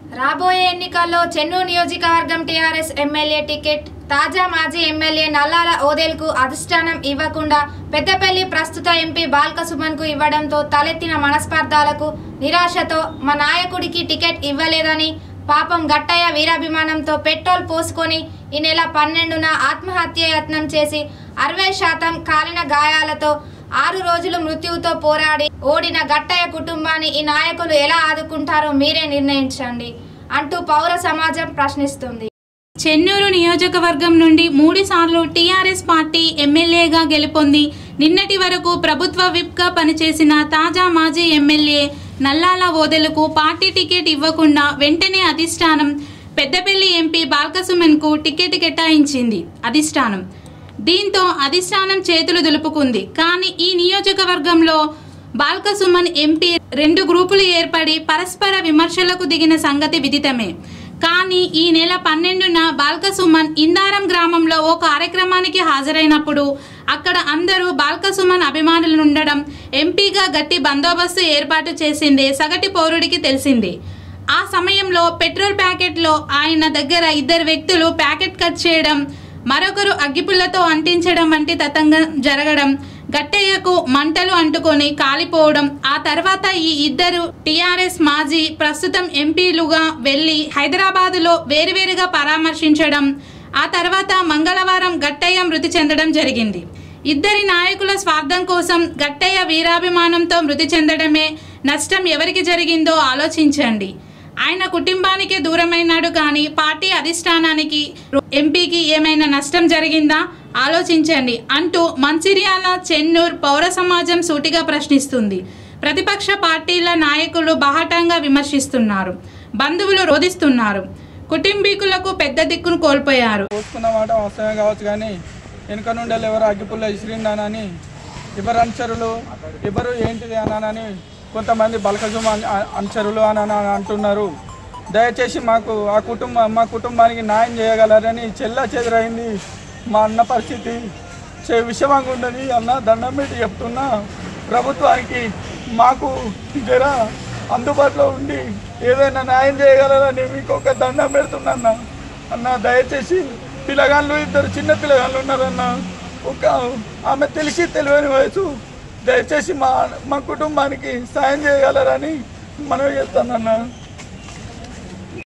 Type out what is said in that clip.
రాబోయే ఎన్నికల్లో చెన్నూరు నియోజకవర్గం టీఆర్ఎస్ ఎమ్మెల్యే టికెట్ తాజా మాజీ ఎమ్మెల్యే నల్లాల ఓదేల్కు అధిష్టానం ఇవ్వకుండా పెద్దపల్లి ప్రస్తుత ఎంపీ బాల్క సుమన్కు ఇవ్వడంతో తలెత్తిన మనస్పర్ధాలకు నిరాశతో మా నాయకుడికి టికెట్ ఇవ్వలేదని పాపం గట్టయ్య వీరాభిమానంతో పెట్రోల్ పోసుకొని ఈ నెల పన్నెండున ఆత్మహత్య యత్నం చేసి అరవై శాతం కాలిన గాయాలతో ఆరు రోజులు మృత్యువుతో పోరాడి ఓడిన గట్టయ్య కుటుంబాన్ని ఈ నాయకులు ఎలా ఆదుకుంటారో మీరే నిర్ణయించండి అంటూ పౌర సమాజం ప్రశ్నిస్తుంది చెన్నూరు నియోజకవర్గం నుండి మూడు సార్లు టీఆర్ఎస్ పార్టీ ఎమ్మెల్యేగా గెలుపొంది నిన్నటి వరకు ప్రభుత్వ విప్గా పనిచేసిన తాజా మాజీ ఎమ్మెల్యే నల్లాల ఓదెలకు పార్టీ టికెట్ ఇవ్వకుండా వెంటనే అధిష్టానం పెద్దపల్లి ఎంపీ బాల్కసుమన్కు టికెట్ కేటాయించింది అధిష్టానం దీంతో అధిష్టానం చేతులు దులుపుకుంది కానీ ఈ నియోజకవర్గంలో బాల్కసుమన్ ఎంపీ రెండు గ్రూపులు ఏర్పడి పరస్పర విమర్శలకు దిగిన సంగతి విదితమే కానీ ఈ నెల పన్నెండున బాల్కసుమన్ ఇందారం గ్రామంలో ఓ కార్యక్రమానికి హాజరైనప్పుడు అక్కడ అందరూ బాల్కసుమన్ అభిమానులు ఉండడం ఎంపీగా గట్టి బందోబస్తు ఏర్పాటు చేసిందే సగటి పౌరుడికి తెలిసింది ఆ సమయంలో పెట్రోల్ ప్యాకెట్లో ఆయన దగ్గర ఇద్దరు వ్యక్తులు ప్యాకెట్ కట్ చేయడం మరొకరు అగ్గిపుల్లతో అంటించడం వంటి తతంగం జరగడం గట్టయ్యకు మంటలు అంటుకొని కాలిపోవడం ఆ తర్వాత ఈ ఇద్దరు టీఆర్ఎస్ మాజీ ప్రస్తుతం ఎంపీలుగా వెళ్లి హైదరాబాదులో వేరువేరుగా పరామర్శించడం ఆ తర్వాత మంగళవారం గట్టయ్య మృతి చెందడం జరిగింది ఇద్దరి నాయకుల స్వార్థం కోసం గట్టయ్య వీరాభిమానంతో మృతి చెందడమే నష్టం ఎవరికి జరిగిందో ఆలోచించండి ఆయన కుటుంబానికి దూరమైనాడు కానీ పార్టీ అధిష్టానానికి ఎంపీకి ఏమైనా నష్టం జరిగిందా ఆలోచించండి అంటూ మంచిర్యాల చెన్నూరు పౌర సమాజం సూటిగా ప్రశ్నిస్తుంది ప్రతిపక్ష పార్టీల నాయకులు బాహటంగా విమర్శిస్తున్నారు బంధువులు రోధిస్తున్నారు కుటుంబీకులకు పెద్ద దిక్కును కోల్పోయారు పోసుకున్న మాట వాస్తవమే కావచ్చు కానీ వెనుక నుండి ఎవరు అగ్గిపుల్ల ఇసిరిందానని ఎవరు అనుచరులు ఎవరు ఏంటిది అనానని కొంతమంది బలకజుమ అనుచరులు అని అని అంటున్నారు దయచేసి మాకు ఆ కుటుంబం మా కుటుంబానికి న్యాయం చేయగలరని చెల్ల చెదురైంది మా అన్న పరిస్థితి చే విషమంగా ఉండని అన్న దండం పెట్టి చెప్తున్నా ప్రభుత్వానికి మాకు జర అందుబాటులో ఉండి ఏదైనా న్యాయం చేయగలరని మీకు ఒక దండం పెడుతున్నా అన్న అన్న దయచేసి పిల్లగాళ్ళు ఇద్దరు చిన్న పిల్లగాళ్ళు ఉన్నారన్న ఒక ఆమె తెలిసి తెలియని వయసు దయచేసి మా మా కుటుంబానికి సాయం చేయగలరని మనవి చేస్తానన్నా